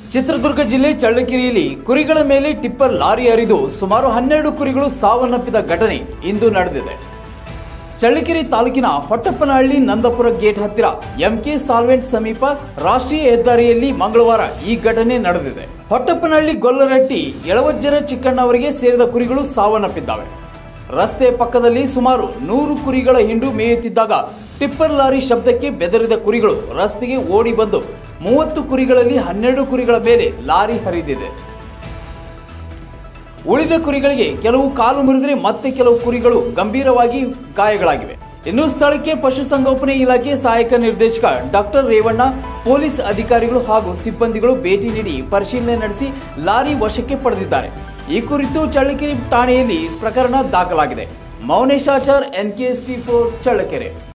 ಚಿತ್ರದುರ್ಗ ಜಿಲ್ಲೆ ಚಳ್ಳಕೆರೆಯಲ್ಲಿ ಕುರಿಗಳ ಮೇಲೆ ಟಿಪ್ಪರ್ ಲಾರಿ ಹರಿದು ಸುಮಾರು ಹನ್ನೆರಡು ಕುರಿಗಳು ಸಾವನ್ನಪ್ಪಿದ ಘಟನೆ ಇಂದು ನಡೆದಿದೆ ಚಳ್ಳಕೆರೆ ತಾಲೂಕಿನ ಹೊಟ್ಟಪ್ಪನಹಳ್ಳಿ ನಂದಪುರ ಗೇಟ್ ಹತ್ತಿರ ಎಂಕೆ ಸಾಲ್ವೆಂಟ್ ಸಮೀಪ ರಾಷ್ಟ್ರೀಯ ಹೆದ್ದಾರಿಯಲ್ಲಿ ಮಂಗಳವಾರ ಈ ಘಟನೆ ನಡೆದಿದೆ ಹೊಟ್ಟಪ್ಪನಹಳ್ಳಿ ಗೊಲ್ಲರಟ್ಟಿ ಎಳವಜ್ಜನ ಚಿಕ್ಕಣ್ಣ ಅವರಿಗೆ ಸೇರಿದ ಕುರಿಗಳು ಸಾವನ್ನಪ್ಪಿದ್ದಾವೆ ರಸ್ತೆ ಪಕ್ಕದಲ್ಲಿ ಸುಮಾರು ನೂರು ಕುರಿಗಳ ಹಿಂಡು ಮೇಯುತ್ತಿದ್ದಾಗ ಟಿಪ್ಪರ್ ಲಾರಿ ಶಬ್ದಕ್ಕೆ ಬೆದರಿದ ಕುರಿಗಳು ರಸ್ತೆಗೆ ಓಡಿ ಬಂದು ಮೂವತ್ತು ಕುರಿಗಳಲ್ಲಿ ಹನ್ನೆರಡು ಕುರಿಗಳ ಮೇಲೆ ಲಾರಿ ಹರಿದಿದೆ ಉಳಿದ ಕುರಿಗಳಿಗೆ ಕೆಲವು ಕಾಲು ಮುರಿದರೆ ಮತ್ತೆ ಕೆಲವು ಕುರಿಗಳು ಗಂಭೀರವಾಗಿ ಗಾಯಗಳಾಗಿವೆ ಇನ್ನು ಸ್ಥಳಕ್ಕೆ ಪಶುಸಂಗೋಪನೆ ಇಲಾಖೆ ಸಹಾಯಕ ನಿರ್ದೇಶಕ ಡಾಕ್ಟರ್ ರೇವಣ್ಣ ಪೊಲೀಸ್ ಅಧಿಕಾರಿಗಳು ಹಾಗೂ ಸಿಬ್ಬಂದಿಗಳು ಭೇಟಿ ನೀಡಿ ಪರಿಶೀಲನೆ ನಡೆಸಿ ಲಾರಿ ವಶಕ್ಕೆ ಪಡೆದಿದ್ದಾರೆ ಈ ಕುರಿತು ಚಳ್ಳಕೆರೆ ಠಾಣೆಯಲ್ಲಿ ಪ್ರಕರಣ ದಾಖಲಾಗಿದೆ ಮೌನೇಶಾಚಾರ್ ಎನ್ಕೆಎಸ್ಟಿ ಫೋರ್ ಚಳ್ಳಕೆರೆ